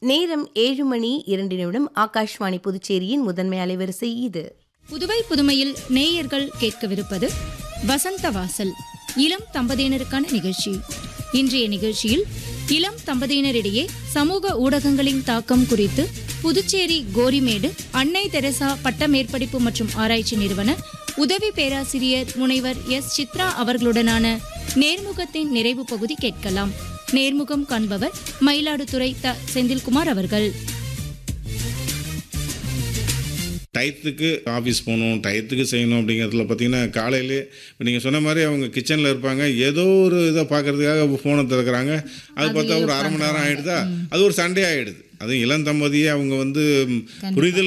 நேரம் ஏழு மணி இரண்டு நிமிடம் ஆகாஷ்வாணி புதுச்சேரியின் முதன்மை அலைவரிசை இது புதுவை புதுமையில் நேயர்கள் கேட்கவிருப்பது வசந்த வாசல் இளம் தம்பதியினருக்கான நிகழ்ச்சி இன்றைய நிகழ்ச்சியில் இளம் தம்பதியினரிடையே சமூக ஊடகங்களின் தாக்கம் குறித்து புதுச்சேரி கோரிமேடு அன்னை தெரசா பட்ட மேற்படிப்பு மற்றும் ஆராய்ச்சி நிறுவன உதவி பேராசிரியர் முனைவர் எஸ் சித்ரா அவர்களுடனான நேர்முகத்தின் நிறைவு பகுதி கேட்கலாம் நேர்முகம் காண்பவர் மயிலாடுதுறை த செந்தில்குமார் அவர்கள் டயத்துக்கு ஆஃபீஸ் போகணும் டயத்துக்கு செய்யணும் அப்படிங்கிறதுல பார்த்தீங்கன்னா காலையிலே இப்போ நீங்கள் சொன்ன மாதிரி அவங்க கிச்சனில் இருப்பாங்க ஏதோ ஒரு இதை பார்க்கறதுக்காக ஃபோனை திறக்கிறாங்க அது பார்த்தா ஒரு அரை மணி நேரம் ஆகிடுதா அது ஒரு சண்டே ஆகிடுது அதுவும் இளம் தம்பதியே அவங்க வந்து புரிதல்